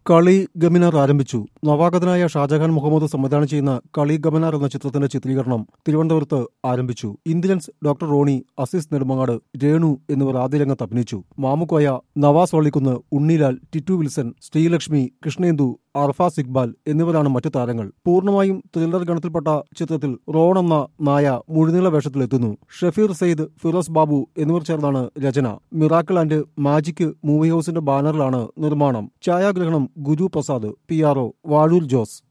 കളി ഗമിനാർ ആരംഭിച്ചു നവാഗതനായ ഷാജഹാൻ മുഹമ്മദ് സംവിധാനം ചെയ്യുന്ന കളി ഗമനാർ എന്ന ചിത്രത്തിന്റെ ചിത്രീകരണം തിരുവനന്തപുരത്ത് ആരംഭിച്ചു ഇന്ദ്രൻസ് ഡോക്ടർ റോണി അസീസ് നെടുമങ്ങാട് രേണു എന്നിവർ ആദ്യ രംഗത്ത് അഭിനയിച്ചു മാമുക്കോയ നവാസ് വള്ളിക്കുന്ന് ഉണ്ണിലാൽ ടിറ്റു വിൽസൺ ശ്രീലക്ഷ്മി കൃഷ്ണേന്ദു അർഫാസ് ഇക്ബാൽ എന്നിവരാണ് മറ്റു താരങ്ങൾ പൂർണ്ണമായും ത്രില്ലർ ഗണത്തിൽപ്പെട്ട ചിത്രത്തിൽ റോൺ എന്ന നായ മുഴുനീള വേഷത്തിലെത്തുന്നു ഷഫീർ സെയ്ദ് ഫിറോസ് ബാബു എന്നിവർ ചേർന്നാണ് രചന മിറാക്കിൾ ആൻഡ് മാജിക് മൂവി ഹൌസിന്റെ ബാനറിലാണ് നിർമ്മാണം ഛായാഗ്രഹണം Guru Prasad P R O Vazhoor Jose